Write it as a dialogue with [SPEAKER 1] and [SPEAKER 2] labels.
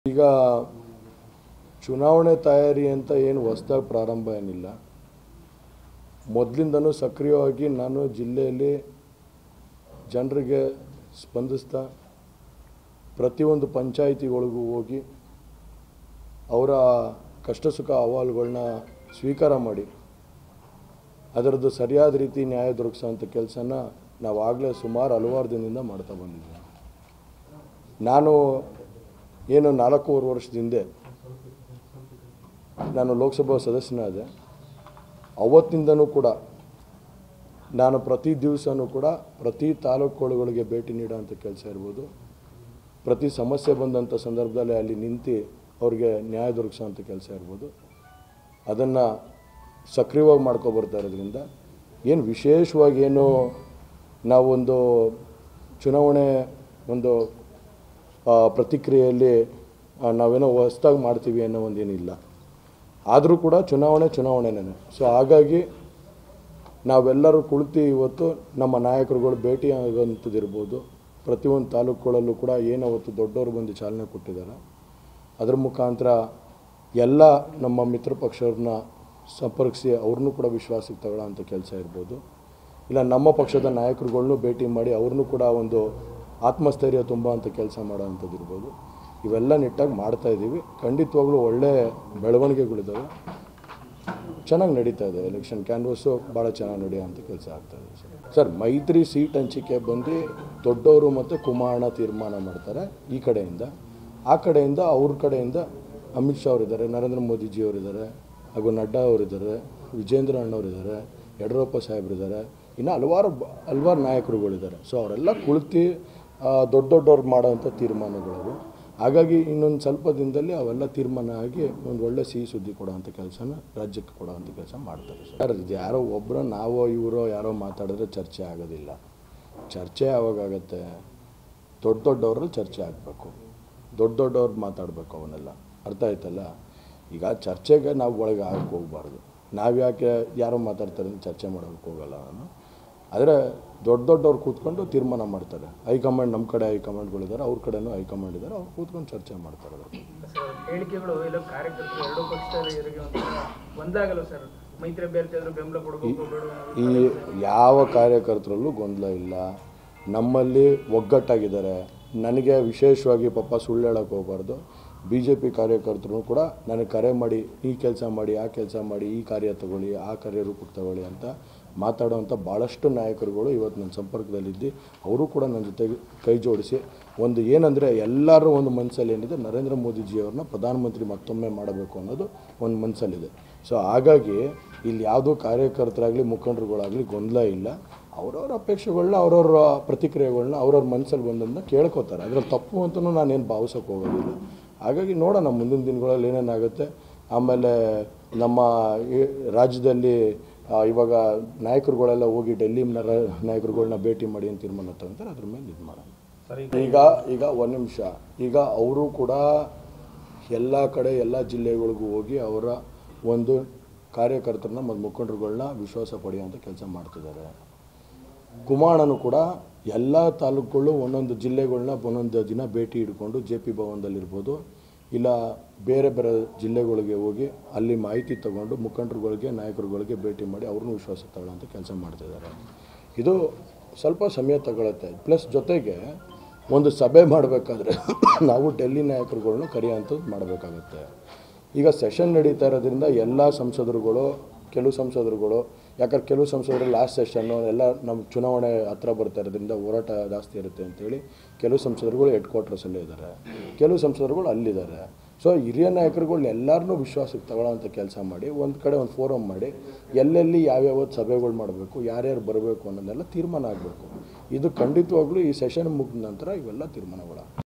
[SPEAKER 1] ಈಗ ಚುನಾವಣೆ ತಯಾರಿ ಅಂತ ಏನು ಹೊಸ್ದಾಗಿ ಪ್ರಾರಂಭ ಏನಿಲ್ಲ ಮೊದಲಿಂದನೂ ಸಕ್ರಿಯವಾಗಿ ನಾನು ಜಿಲ್ಲೆಯಲ್ಲಿ ಜನರಿಗೆ ಸ್ಪಂದಿಸ್ತಾ ಪ್ರತಿಯೊಂದು ಪಂಚಾಯಿತಿಗಳಿಗೂ ಹೋಗಿ ಅವರ ಕಷ್ಟ ಸುಖ ಅಹವಾಲುಗಳನ್ನ ಸ್ವೀಕಾರ ಮಾಡಿ ಅದರದ್ದು ಸರಿಯಾದ ರೀತಿ ನ್ಯಾಯ ದೊರಕಿಸೋಂಥ ಕೆಲಸನ ನಾವು ಆಗಲೇ ಸುಮಾರು ಹಲವಾರು ದಿನದಿಂದ ಮಾಡ್ತಾ ಬಂದಿದ್ದೀವಿ ನಾನು ಏನು ನಾಲ್ಕೂವರೆ ವರ್ಷದ ಹಿಂದೆ ನಾನು ಲೋಕಸಭಾ ಸದಸ್ಯನಾದೆ ಅವತ್ತಿಂದನೂ ಕೂಡ ನಾನು ಪ್ರತಿ ದಿವಸನೂ ಕೂಡ ಪ್ರತಿ ತಾಲೂಕುಗಳಿಗೆ ಭೇಟಿ ನೀಡೋಂಥ ಕೆಲಸ ಇರ್ಬೋದು ಪ್ರತಿ ಸಮಸ್ಯೆ ಬಂದಂಥ ಸಂದರ್ಭದಲ್ಲಿ ಅಲ್ಲಿ ನಿಂತು ಅವ್ರಿಗೆ ನ್ಯಾಯ ದೊರಕಿಸೋಂಥ ಕೆಲಸ ಇರ್ಬೋದು ಅದನ್ನು ಸಕ್ರಿಯವಾಗಿ ಮಾಡ್ಕೊಬರ್ತಾ ಇರೋದ್ರಿಂದ ಏನು ವಿಶೇಷವಾಗಿ ಏನು ನಾವೊಂದು ಚುನಾವಣೆ ಒಂದು ಆ, ಪ್ರತಿಕ್ರಿಯೆಯಲ್ಲಿ ಆ, ನಾವೇನೋ ಹೊಸ್ದಾಗಿ ಮಾಡ್ತೀವಿ ಅನ್ನೋ ಒಂದೇನಿಲ್ಲ ಆದರೂ ಕೂಡ ಚುನಾವಣೆ ಚುನಾವಣೆನೇ ಸೊ ಹಾಗಾಗಿ ನಾವೆಲ್ಲರೂ ಕುಳಿತು ಇವತ್ತು ನಮ್ಮ ನಾಯಕರುಗಳು ಭೇಟಿ ಆಗೋಂಥದ್ದಿರ್ಬೋದು ಪ್ರತಿಯೊಂದು ತಾಲೂಕುಗಳಲ್ಲೂ ಕೂಡ ಏನು ಅವತ್ತು ದೊಡ್ಡವರು ಬಂದು ಚಾಲನೆ ಕೊಟ್ಟಿದ್ದಾರೆ ಅದರ ಮುಖಾಂತರ ಎಲ್ಲ ನಮ್ಮ ಮಿತ್ರ ಪಕ್ಷವ್ರನ್ನ ಸಂಪರ್ಕಿಸಿ ಅವ್ರನ್ನೂ ಕೂಡ ವಿಶ್ವಾಸಕ್ಕೆ ತಗೊಳ್ಳೋಂಥ ಕೆಲಸ ಇರ್ಬೋದು ಇಲ್ಲ ನಮ್ಮ ಪಕ್ಷದ ನಾಯಕರುಗಳ್ನೂ ಭೇಟಿ ಮಾಡಿ ಅವ್ರನ್ನೂ ಕೂಡ ಒಂದು ಆತ್ಮಸ್ಥೈರ್ಯ ತುಂಬ ಅಂತ ಕೆಲಸ ಮಾಡೋವಂಥದ್ದು ಇರ್ಬೋದು ಇವೆಲ್ಲ ನಿಟ್ಟಾಗಿ ಮಾಡ್ತಾ ಇದ್ದೀವಿ ಖಂಡಿತವಾಗ್ಲೂ ಒಳ್ಳೆ ಬೆಳವಣಿಗೆಗಳಿದ್ದಾವೆ ಚೆನ್ನಾಗಿ ನಡೀತಾ ಇದೆ ಎಲೆಕ್ಷನ್ ಕ್ಯಾನ್ವಸ್ಸು ಭಾಳ ಚೆನ್ನಾಗಿ ನಡೆಯೋಂಥ ಕೆಲಸ ಆಗ್ತಾ ಇದೆ ಸರ್ ಸರ್ ಮೈತ್ರಿ ಸೀಟ್ ಹಂಚಿಕೆ ಬಂದು ದೊಡ್ಡವರು ಮತ್ತು ಕುಮಾರಣ ತೀರ್ಮಾನ ಮಾಡ್ತಾರೆ ಈ ಕಡೆಯಿಂದ ಆ ಕಡೆಯಿಂದ ಅವ್ರ ಕಡೆಯಿಂದ ಅಮಿತ್ ಶಾ ಅವರಿದ್ದಾರೆ ನರೇಂದ್ರ ಮೋದಿಜಿ ಅವರಿದ್ದಾರೆ ಹಾಗೂ ನಡ್ಡಾ ಅವರಿದ್ದಾರೆ ವಿಜೇಂದ್ರ ಅಣ್ಣವರಿದ್ದಾರೆ ಯಡಿಯೂರಪ್ಪ ಸಾಹೇಬರಿದ್ದಾರೆ ಇನ್ನು ಹಲವಾರು ಬ- ಹಲವಾರು ನಾಯಕರುಗಳಿದ್ದಾರೆ ಸೊ ಅವರೆಲ್ಲ ಕುಳಿತು ಆ, ದೊಡ್ಡ ದೊಡ್ಡವ್ರು ಮಾಡೋವಂಥ ತೀರ್ಮಾನಗಳವು ಹಾಗಾಗಿ ಇನ್ನೊಂದು ಸ್ವಲ್ಪ ದಿನದಲ್ಲಿ ಅವೆಲ್ಲ ತೀರ್ಮಾನ ಆಗಿ ಒಂದು ಒಳ್ಳೆ ಸಿಹಿ ಸುದ್ದಿ ಕೊಡೋವಂಥ ಕೆಲಸನ ರಾಜ್ಯಕ್ಕೆ ಕೊಡೋವಂಥ ಕೆಲಸ ಮಾಡ್ತಾರೆ ಸರ್ ಇದು ಯಾರೋ ಒಬ್ಬರು ನಾವೋ ಇವರೋ ಯಾರೋ ಮಾತಾಡಿದ್ರೆ ಚರ್ಚೆ ಆಗೋದಿಲ್ಲ ಚರ್ಚೆ ಯಾವಾಗಾಗತ್ತೆ ದೊಡ್ಡ ದೊಡ್ಡವ್ರಲ್ಲಿ ಚರ್ಚೆ ಆಗಬೇಕು ದೊಡ್ಡ ದೊಡ್ಡವ್ರು ಮಾತಾಡಬೇಕು ಅವನ್ನೆಲ್ಲ ಅರ್ಥ ಆಯ್ತಲ್ಲ ಈಗ ಚರ್ಚೆಗೆ ನಾವು ಒಳಗೆ ಆಗಕ್ಕೆ ಹೋಗ್ಬಾರ್ದು ನಾವು ಯಾಕೆ ಯಾರೋ ಮಾತಾಡ್ತಾರೆ ಅಂತ ಚರ್ಚೆ ಮಾಡೋಕ್ಕೆ ಹೋಗಲ್ಲ ನಾನು ಆದರೆ ದೊಡ್ಡ ದೊಡ್ಡವ್ರು ಕೂತ್ಕೊಂಡು ತೀರ್ಮಾನ ಮಾಡ್ತಾರೆ ಹೈಕಮಾಂಡ್ ನಮ್ಮ ಕಡೆ ಹೈಕಮಾಂಡ್ಗಳಿದ್ದಾರೆ ಅವ್ರ ಕಡೆನೂ ಹೈಕಮಾಂಡ್ ಇದ್ದಾರೆ ಅವ್ರು ಕೂತ್ಕೊಂಡು ಚರ್ಚೆ ಮಾಡ್ತಾರೆ ಅದ್ರ ಬಗ್ಗೆ.
[SPEAKER 2] ಸರ್ ಹೇಳಿಕೆಗಳು ಎಲ್ಲ ಕಾರ್ಯಕರ್ತರು ಎರಡೂ ಪಕ್ಷದ ಇವರಿಗೆ ಒಂಥರ ಒಂದಾಗಲ್ಲ ಸರ್ ಮೈತ್ರಿ ಅಭ್ಯರ್ಥಿ ಆದ್ರೂ ಬೆಂಬಲ ಕೊಡಬೇಕು ಬೇಡ
[SPEAKER 1] ಈ ಯಾವ ಕಾರ್ಯಕರ್ತರಲ್ಲೂ ಗೊಂದಲ ಇಲ್ಲ ನಮ್ಮಲ್ಲಿ ಒಗ್ಗಟ್ಟಾಗಿದ್ದಾರೆ ನನಗೆ ವಿಶೇಷವಾಗಿ ಪಾಪ ಸುಳ್ಳು ಹೇಳಕ್ಕೆ ಹೋಗಬಾರ್ದು ಬಿ ಜೆ ಪಿ ಕಾರ್ಯಕರ್ತರು ಕೂಡ ನನಗೆ ಕರೆ ಮಾಡಿ ಈ ಕೆಲಸ ಮಾಡಿ ಆ ಕೆಲಸ ಮಾಡಿ ಈ ಕಾರ್ಯ ತಗೊಳ್ಳಿ ಆ ಕಾರ್ಯ ರೂಪಕ್ಕೆ ತಗೊಳ್ಳಿ ಅಂತ ಮಾತಾಡೋವಂಥ ಭಾಳಷ್ಟು ನಾಯಕರುಗಳು ಇವತ್ತು ನನ್ನ ಸಂಪರ್ಕದಲ್ಲಿದ್ದು ಅವರು ಕೂಡ ನನ್ನ ಜೊತೆಗೆ ಕೈ ಜೋಡಿಸಿ ಒಂದು ಏನಂದರೆ ಎಲ್ಲರೂ ಒಂದು ಮನಸ್ಸಲ್ಲಿ ಏನಿದೆ ನರೇಂದ್ರ ಮೋದಿಜಿಯವ್ರನ್ನ ಪ್ರಧಾನಮಂತ್ರಿ ಮತ್ತೊಮ್ಮೆ ಮಾಡಬೇಕು ಅನ್ನೋದು ಒಂದು ಮನಸ್ಸಲ್ಲಿದೆ ಸೊ ಹಾಗಾಗಿ ಇಲ್ಲಿ ಯಾವುದೋ ಕಾರ್ಯಕರ್ತರಾಗಲಿ ಮುಖಂಡರುಗಳಾಗಲಿ ಗೊಂದಲ ಇಲ್ಲ ಅವ್ರವ್ರ ಅಪೇಕ್ಷೆಗಳನ್ನ ಅವ್ರವ್ರ ಪ್ರತಿಕ್ರಿಯೆಗಳನ್ನ ಅವ್ರವ್ರ ಮನಸ್ಸಲ್ಲಿ ಬಂದನ್ನ ಕೇಳ್ಕೊತಾರೆ ಅದ್ರಲ್ಲಿ ತಪ್ಪು ಅಂತಲೂ ನಾನೇನು ಭಾವಿಸೋಕೆ ಹೋಗೋದಿಲ್ಲ ಹಾಗಾಗಿ ನೋಡೋಣ ಮುಂದಿನ ದಿನಗಳಲ್ಲಿ ಏನೇನಾಗುತ್ತೆ ಆಮೇಲೆ ನಮ್ಮ ಈ ರಾಜ್ಯದಲ್ಲಿ ಆ, ಇವಾಗ ನಾಯಕರುಗಳೆಲ್ಲ ಹೋಗಿ ಡೆಲ್ಲಿ ನರ- ನಾಯಕರುಗಳ್ನ ಭೇಟಿ ಮಾಡಿ ಅಂತ ತೀರ್ಮಾನ ತಗೊಂತಾರೆ ಅದ್ರ ಮೇಲೆ ಇದು ಮಾಡೋಣ ಈಗ ಈಗ ಒಂದು ನಿಮಿಷ ಈಗ ಅವರು ಕೂಡ ಎಲ್ಲ ಕಡೆ ಎಲ್ಲ ಜಿಲ್ಲೆಗಳಿಗೂ ಹೋಗಿ ಅವರ ಒಂದು ಕಾರ್ಯಕರ್ತರನ್ನ ಮತ್ತು ಮುಖಂಡರುಗಳನ್ನ ವಿಶ್ವಾಸ ಪಡೆಯುವಂಥ ಕೆಲಸ ಮಾಡ್ತಿದ್ದಾರೆ ಕುಮಾರಣ್ಣನು ಕೂಡ ಎಲ್ಲ ತಾಲೂಕುಗಳು ಒಂದೊಂದು ಜಿಲ್ಲೆಗಳನ್ನ ಒಂದೊಂದು ದಿನ ಭೇಟಿ ಹಿಡ್ಕೊಂಡು ಜೆ ಪಿ ಭವನದಲ್ಲಿರ್ಬೋದು ಇಲ್ಲ ಬೇರೆ ಬೇರೆ ಜಿಲ್ಲೆಗಳಿಗೆ ಹೋಗಿ ಅಲ್ಲಿ ಮಾಹಿತಿ ತಗೊಂಡು ಮುಖಂಡರುಗಳಿಗೆ ನಾಯಕರುಗಳಿಗೆ ಭೇಟಿ ಮಾಡಿ ಅವ್ರನ್ನೂ ವಿಶ್ವಾಸ ತಗೊಳ್ಳೋಂಥ ಕೆಲಸ ಮಾಡ್ತಿದ್ದಾರೆ ಇದು ಸ್ವಲ್ಪ ಸಮಯ ತಗೊಳುತ್ತೆ ಪ್ಲಸ್ ಜೊತೆಗೆ ಒಂದು ಸಭೆ ಮಾಡಬೇಕಾದ್ರೆ ನಾವು ಡೆಲ್ಲಿ ನಾಯಕರುಗಳ್ನ ಕರೆಯೋಂಥದ್ದು ಮಾಡಬೇಕಾಗತ್ತೆ ಈಗ ಸೆಷನ್ ನಡೀತಾ ಇರೋದ್ರಿಂದ ಎಲ್ಲ ಸಂಸದರುಗಳು ಕೆಲವು ಸಂಸದರುಗಳು ಯಾಕಂದ್ರೆ ಕೆಲವು ಸಂಸದರು ಲಾಸ್ಟ್ ಸೆಷನ್ನು ಎಲ್ಲ ನಮ್ಮ ಚುನಾವಣೆ ಹತ್ರ ಬರ್ತಾ ಇರೋದ್ರಿಂದ ಹೋರಾಟ ಜಾಸ್ತಿ ಇರುತ್ತೆ ಅಂತೇಳಿ ಕೆಲವು ಸಂಸದರುಗಳು ಹೆಡ್ ಕ್ವಾರ್ಟರ್ಸಲ್ಲೇ ಇದ್ದಾರೆ ಕೆಲವು ಸಂಸದರುಗಳು ಅಲ್ಲಿದ್ದಾರೆ ಸೊ ಹಿರಿಯ ನಾಯಕರುಗಳನ್ನ ಎಲ್ಲರನ್ನೂ ವಿಶ್ವಾಸಕ್ಕೆ ತಗೊಳ್ಳೋಂಥ ಕೆಲಸ ಮಾಡಿ ಒಂದು ಕಡೆ ಒಂದು ಫೋರಮ್ ಮಾಡಿ ಎಲ್ಲೆಲ್ಲಿ ಯಾವ್ಯಾವ ಸಭೆಗಳು ಮಾಡಬೇಕು ಯಾರ್ಯಾರು ಬರಬೇಕು ಅನ್ನೋದೆಲ್ಲ ತೀರ್ಮಾನ ಆಗಬೇಕು ಇದು ಖಂಡಿತವಾಗ್ಲೂ ಈ ಸೆಷನ್ ಮುಗಿದ ನಂತರ ಇವೆಲ್ಲ ತೀರ್ಮಾನಗಳು